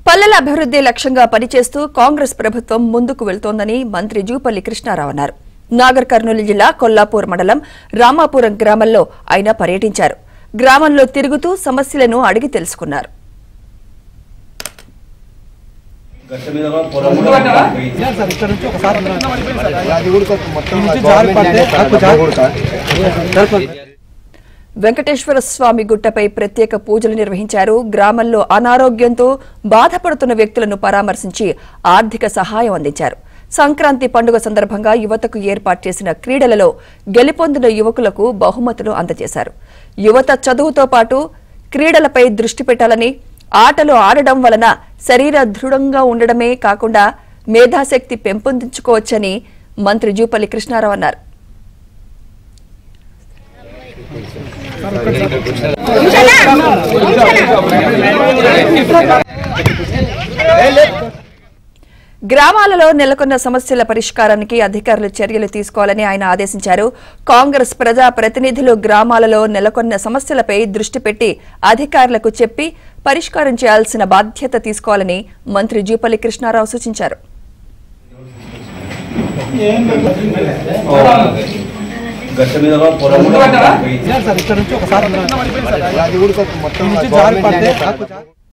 పల్లెల అభివృద్ధి లక్ష్యంగా పనిచేస్తూ కాంగ్రెస్ ప్రభుత్వం ముందుకు వెళ్తోందని మంత్రి జూపల్లి కృష్ణారావు అన్నారు నాగర్ కర్నూలు జిల్లా కొల్లాపూర్ మండలం రామాపురం గ్రామంలో ఆయన పర్యటించారు గ్రామంలో తిరుగుతూ సమస్యలను అడిగి తెలుసుకున్నారు గట్ల మీద పొలం కూడా పోయి. సార్ ఇక్కడ నుంచి ఒకసారి అది కూడా కొంచెం మొత్తం నుంచి జారి పడితే నాకు జారి- వెంకటేశ్వర స్వామి గుట్టపై ప్రత్యేక పూజలు నిర్వహించారు గ్రామంలో అనారోగ్యంతో బాధపడుతున్న వ్యక్తులను పరామర్శించి ఆర్థిక సహాయం అందించారు సంక్రాంతి పండుగ సందర్భంగా యువతకు ఏర్పాటు చేసిన క్రీడలలో గెలుపొందిన యువకులకు బహుమతులు అందజేశారు యువత చదువుతో పాటు క్రీడలపై దృష్టి పెట్టాలని ఆటలు ఆడడం వలన శరీర దృఢంగా ఉండడమే కాకుండా మేధాశక్తి పెంపొందించుకోవచ్చని మంత్రి జూపల్లి కృష్ణారావు అన్నారు గ్రామాలలో నెలకొన్న సమస్యల పరిష్కారానికి అధికారులు చర్యలు తీసుకోవాలని ఆయన ఆదేశించారు కాంగ్రెస్ ప్రజా ప్రతినిధులు గ్రామాలలో నెలకొన్న సమస్యలపై దృష్టి పెట్టి అధికారులకు చెప్పి పరిష్కారం చేయాల్సిన బాధ్యత తీసుకోవాలని మంత్రి జూపల్లి కృష్ణారావు సూచించారు గట్ల మీద పొలం కూడా పోయి. సార్ ఇక్కడ నుంచి ఒకసారి అది కూడా కొంచెం మొత్తం నుంచి జారి పడితే నాకు జారి-